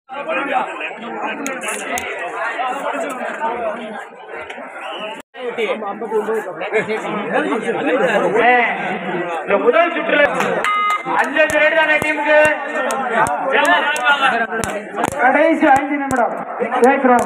இந்த முதல் சுற்றுல அஞ்சு ரேட் தானே டீமுக்கு கடைசி ஐந்து நிமிடம் கேட்கிறோம்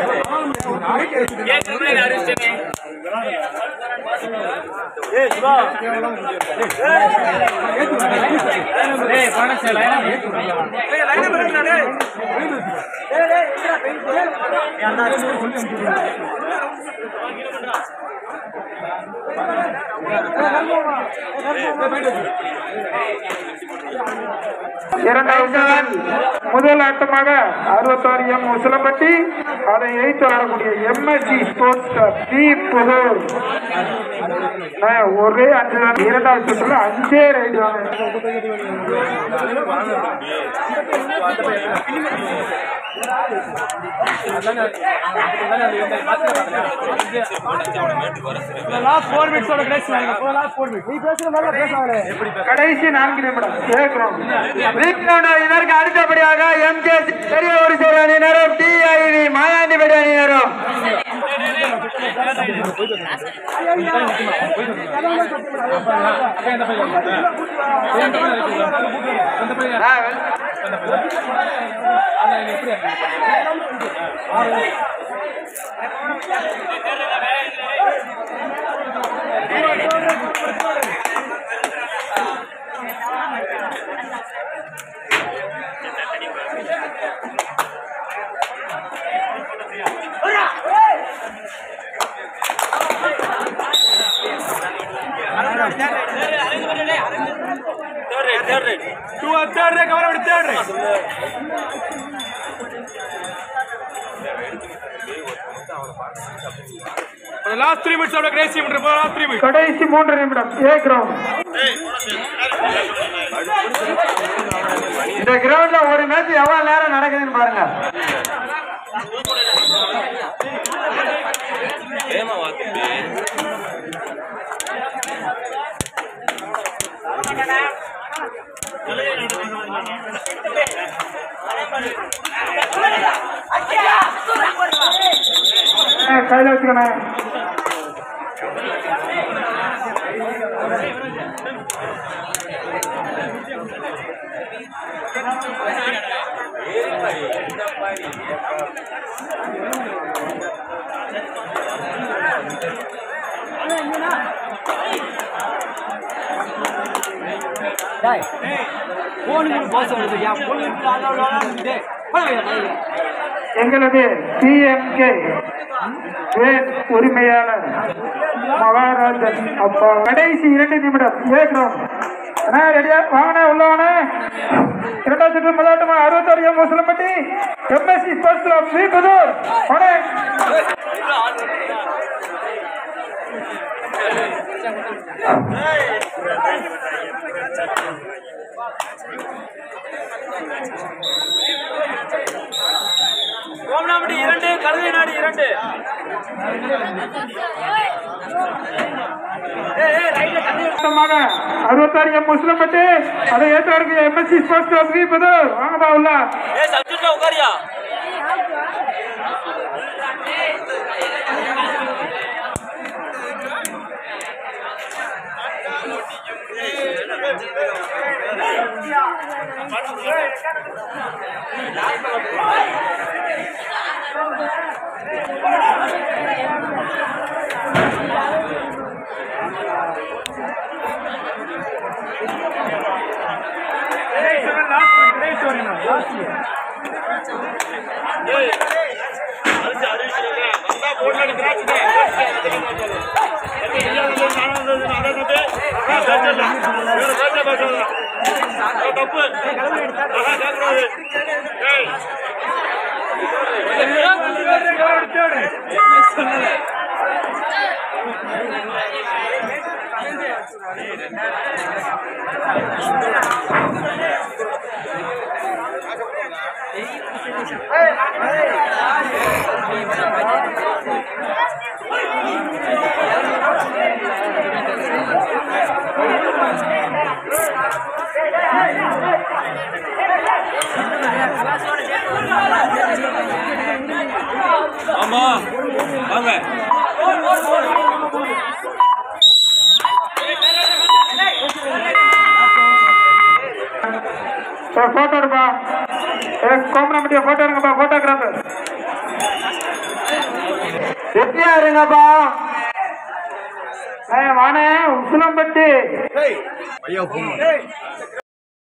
இரண்டாவது முதல் ஆட்டமாக அறுபத்தாறு எம் உசிலம்பட்டி அதை எய்த்து ஆடக்கூடிய MSC sports club T Pudur நான் ஒரே அஞ்சு run. இரண்டாவது சுற்றுல அஞ்சே ரைடு கடைசி நான்கு நிமிடம் கேட்கிறோம் இதற்கு அடுத்தபடியாக எம்கே பெரிய ஒரு அணியினரும் டிஐவி மாயாண்டிபடி அணியினரும் லாஸ்ட் த்ரீ மினிட்ஸ் அவ்வளோ கிரேசி பண்ணுறோம் லாஸ்ட் த்ரீ மினிட்ஸ் கடைசி மூன்று நிமிடம் கேட்கிறோம் இந்த கிரவுண்ட்ல ஒரு மேட்ச் எவ்வளவு நேரம் நடக்குதுன்னு பாருங்க ஏய், கையில வச்சுக்கணும் எங்களது பிஎம்கே உரிமையாளர் மகாராஜன் அப்பா கடைசி இரண்டு நிமிடம் ஏற்கிறோம் அண்ணா ரெடியா வாங்கண்ணே உள்ள வாங்க இரண்டாவது சுற்று முதலாட்டமா அறுபத்தாறு M Muslampatti MSC sports club V Pudur வாங்க கோமனாம்பட்டி இரண்டு கழுதை நாடு இரண்டு மொத்தமாக அறுபத்தாறு எம் முஸ்லம்பட்டி அதை ஏற்றாருக்கு MSC sports club V Pudur வாங்கப்பா உள்ள ஏ சப்ஜெக்ட்ல உட்காரியா Hey, ஆமா வாங்க போட்டோ எடுப்பா ஏ கோமனம்பட்டியா போட்டோ எடுங்கப்பா போட்டோகிராஃபர் வெற்றியா இருங்கப்பா ஏ வானே உசிலம்பட்டி ஐயா